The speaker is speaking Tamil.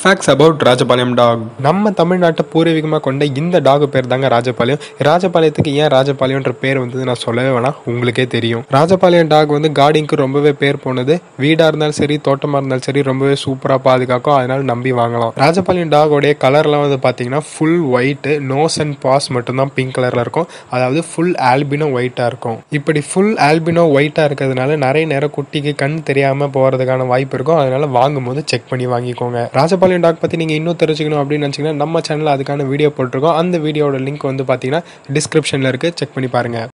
ஃபேக்ட்ஸ் அபவுட் ராஜபாளையம் டாக் நம்ம தமிழ்நாட்டை பூர்வீகமாக கொண்ட இந்த டாக் பேர் தாங்க ராஜபாளையம் ராஜபாளையத்துக்கு ஏன் ராஜபாளையம்ன்ற பேர் வந்தது நான் சொல்லவே வேணாம் உங்களுக்கே தெரியும் ராஜபாளையம் டாக் வந்து கார்டிங்க்கு ரொம்பவே பேர் போனது வீடாக இருந்தாலும் சரி தோட்டமாக இருந்தாலும் சரி ரொம்பவே சூப்பராக பாதுகாக்கும் அதனால நம்பி வாங்கலாம் ராஜபாளையம் டாகோடைய கலர்லாம் வந்து பார்த்தீங்கன்னா full white nose and paws மட்டும்தான் பிங்க் கலரில் இருக்கும் அதாவது ஃபுல் ஆல்பினோ ஒயிட்டாக இருக்கும் இப்படி ஃபுல் ஆல்பினோ ஒயிட்டாக இருக்கிறதுனால நிறைய நேரம் குட்டிக்கு கண் தெரியாமல் போகிறதுக்கான வாய்ப்பு இருக்கும் அதனால வாங்கும்போது செக் பண்ணி வாங்கிக்கோங்க ராஜபாளையம் டாக் பற்றி நீங்கள் இன்னும் தெரிஞ்சுக்கணும் அப்படின்னு நினச்சிங்கன்னா நம்ம சேனலில் அதுக்கான வீடியோ போட்டிருக்கோம் அந்த வீடியோட லிங்க் வந்து பார்த்தீங்கன்னா டிஸ்கிரிப்ஷனில் இருக்குது செக் பண்ணி பாருங்கள்